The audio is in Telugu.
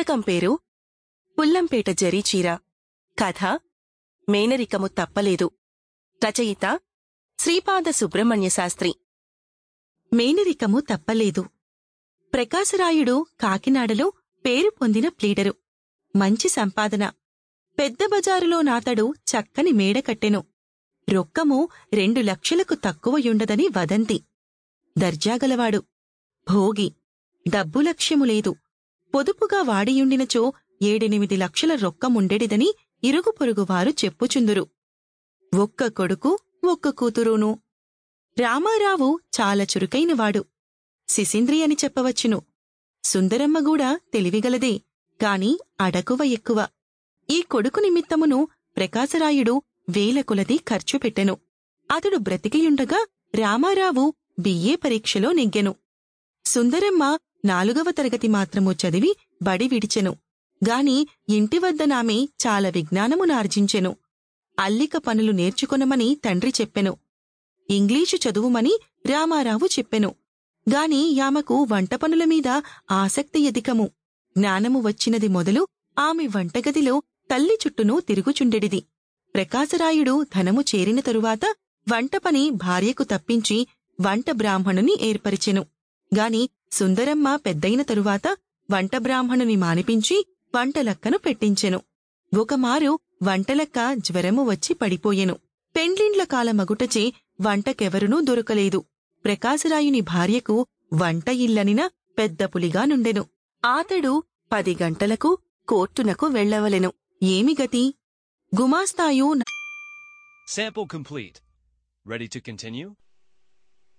పుస్తకం పేరు పుల్లంపేట జరీచీర కథ మేనరికము తప్పలేదు రచయిత శ్రీపాద సుబ్రహ్మణ్య శాస్త్రి మేనరికము తప్పలేదు ప్రకాశరాయుడు కాకినాడలో పేరు పొందిన ప్లీడరు మంచి సంపాదన పెద్ద బజారులో నాతడు చక్కని మేడ కట్టెను రొక్కము రెండు లక్షలకు తక్కువయుండదని వదంతి దర్జాగలవాడు భోగి డబ్బు లక్ష్యము లేదు పొదుపుగా వాడియుండినచో ఏడెనిమిది లక్షల రొక్కముండెడిదని ఇరుగు పొరుగువారు చెప్పుచుందురు ఒక్క కొడుకు ఒక్క కూతురును రామారావు చాలా చురుకైనవాడు శిశింద్రి అని చెప్పవచ్చును సుందరమ్మగూడా తెలివిగలదే కాని అడకువ ఎక్కువ ఈ కొడుకు నిమిత్తమును ప్రకాశరాయుడు వేల కొలది ఖర్చు పెట్టెను అతడు బ్రతికియుండగా రామారావు బిఏ పరీక్షలో నెగ్గెను సుందరమ్మ నాలుగవ తరగతి మాత్రము చదివి బడి విడిచెను గాని ఇంటివద్ద నామె చాలా విజ్ఞానమునార్జించెను అల్లిక పనులు నేర్చుకొనమని తండ్రి చెప్పెను ఇంగ్లీషు చదువుమని రామారావు చెప్పెను గాని యామకు వంట పనుల మీద ఆసక్తి అధికము జ్ఞానము వచ్చినది మొదలు ఆమె వంటగదిలో తల్లి చుట్టూనూ తిరుగుచుండెడిది ప్రకాశరాయుడు ధనము చేరిన తరువాత వంట పని భార్యకు తప్పించి వంట బ్రాహ్మణుని ఏర్పరిచెను గాని సుందరమ్మ పెద్దయిన తరువాత వంట బ్రాహ్మణుని మానిపించి వంటలక్కను పెట్టించెను ఒకమారు వంటలక్క జ్వరము వచ్చి పడిపోయెను పెండ్లిండ్ల కాలమగుటచే వంటకెవరునూ దొరకలేదు ప్రకాశరాయుని భార్యకు వంట ఇల్లనిన పెద్ద పులిగా నుండెను ఆతడు పది గంటలకు కోర్టునకు వెళ్లవలెను ఏమి గతి గుమాస్తాయు Sample complete. Ready to continue?